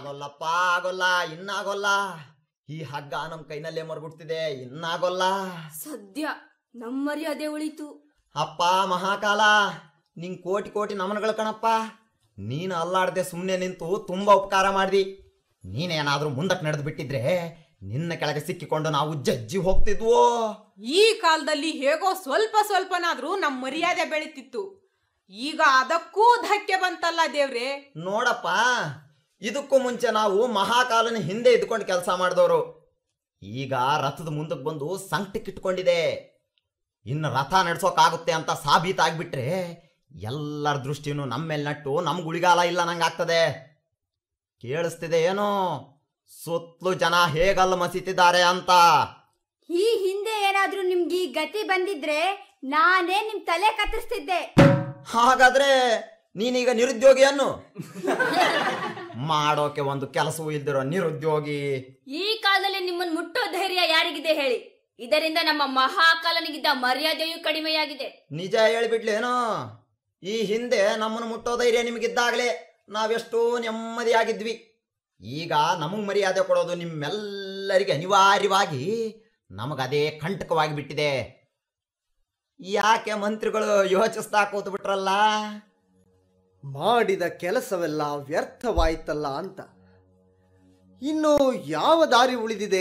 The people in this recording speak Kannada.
ಆಗೋಲ್ಲಪ್ಪ ಆಗೋಲ್ಲ ಇನ್ನಾಗೋಲ್ಲ ಈ ಹಗ್ಗ ನಮ್ ಕೈನಲ್ಲೇ ಮರ್ಬಿಡ್ತಿದೆ ಇನ್ನಾಗೋಲ್ಲ ಸದ್ಯ ನಮ್ಮ ಮರ್ಯಾದೆ ಉಳಿತು ಅಪ್ಪ ಮಹಾಕಾಲ ನಿಂಗ್ ಕೋಟಿ ಕೋಟಿ ನಮನಗಳು ಕಣಪ್ಪ ನೀನು ಅಲ್ಲಾಡ್ದೆ ಸುಮ್ಮನೆ ನಿಂತು ತುಂಬಾ ಉಪಕಾರ ಮಾಡ್ದಿ ನೀನೇನಾದ್ರೂ ಮುಂದಕ್ಕೆ ನಡೆದು ಬಿಟ್ಟಿದ್ರೆ ನಿನ್ನ ಕೆಳಗೆ ಸಿಕ್ಕಿಕೊಂಡು ನಾವು ಜಜ್ಜಿ ಹೋಗ್ತಿದ್ವೋ ಈ ಕಾಲದಲ್ಲಿ ಹೇಗೋ ಸ್ವಲ್ಪ ಸ್ವಲ್ಪನಾದ್ರೂ ನಮ್ ಮರ್ಯಾದೆ ಬೆಳೀತಿತ್ತು ಈಗ ಅದಕ್ಕೂ ಧಕ್ಕೆ ಬಂತಲ್ಲ ದೇವ್ರೆ ನೋಡಪ್ಪ ಇದಕ್ಕೂ ಮುಂಚೆ ನಾವು ಮಹಾಕಾಲನ ಹಿಂದೆ ಇದ್ಕೊಂಡು ಕೆಲಸ ಮಾಡಿದವರು ಈಗ ರಥದ ಮುಂದಕ್ಕೆ ಬಂದು ಸಂಕಟಕ್ಕಿಟ್ಕೊಂಡಿದೆ ಇನ್ನು ರಥ ನಡೆಸೋಕಾಗುತ್ತೆ ಅಂತ ಸಾಬೀತಾಗ್ಬಿಟ್ರೆ ಎಲ್ಲರ ದೃಷ್ಟಿನೂ ನಮ್ಮ ಮೇಲೆ ನಟ್ಟು ನಮ್ಗೆ ಉಳಿಗಾಲ ಇಲ್ಲ ನಂಗಾಗ್ತದೆ ಕೇಳಿಸ್ತಿದೆ ಏನೋ ಸುತ್ತಲೂ ಜನ ಹೇಗಲ್ಲ ಮಸೀತಿದ್ದಾರೆ ಅಂತ ಈ ಹಿಂದೆ ಏನಾದ್ರೂ ನಿಮ್ಗೆ ಈ ಗತಿ ಬಂದಿದ್ರೆ ನಾನೇ ನಿಮ್ ತಲೆ ಕತ್ತರಿಸ್ತಿದ್ದೆ ಹಾಗಾದ್ರೆ ನೀನೀಗ ನಿರುದ್ಯೋಗಿಯನ್ನು ಮಾಡೋಕೆ ಒಂದು ಕೆಲಸವೂ ಇಲ್ದಿರೋ ನಿರುದ್ಯೋಗಿ ಈ ಕಾಲದಲ್ಲಿ ನಿಮ್ಮನ್ನು ಮುಟ್ಟೋ ಧೈರ್ಯ ಯಾರಿಗಿದೆ ಹೇಳಿ ಇದರಿಂದ ನಮ್ಮ ಮಹಾಕಾಲನಿಗಿದ್ದ ಮರ್ಯಾದೆಯೂ ಕಡಿಮೆಯಾಗಿದೆ ನಿಜ ಹೇಳ್ಬಿಡ್ಲೇನೋ ಈ ಹಿಂದೆ ನಮ್ಮನ್ನು ಮುಟ್ಟೋ ಧೈರ್ಯ ನಿಮಗಿದ್ದಾಗಲೇ ನಾವೆಷ್ಟೋ ನೆಮ್ಮದಿಯಾಗಿದ್ವಿ ಈಗ ನಮಗೆ ಮರ್ಯಾದೆ ಕೊಡೋದು ನಿಮ್ಮೆಲ್ಲರಿಗೆ ಅನಿವಾರ್ಯವಾಗಿ ನಮಗದೇ ಕಂಟಕವಾಗಿ ಬಿಟ್ಟಿದೆ ಯಾಕೆ ಮಂತ್ರಿಗಳು ಯೋಚಿಸ್ತಾ ಕೂತು ಬಿಟ್ರಲ್ಲ ಮಾಡಿದ ಕೆಲಸವೆಲ್ಲ ವ್ಯರ್ಥವಾಯ್ತಲ್ಲ ಅಂತ ಇನ್ನು ಯಾವ ದಾರಿ ಉಳಿದಿದೆ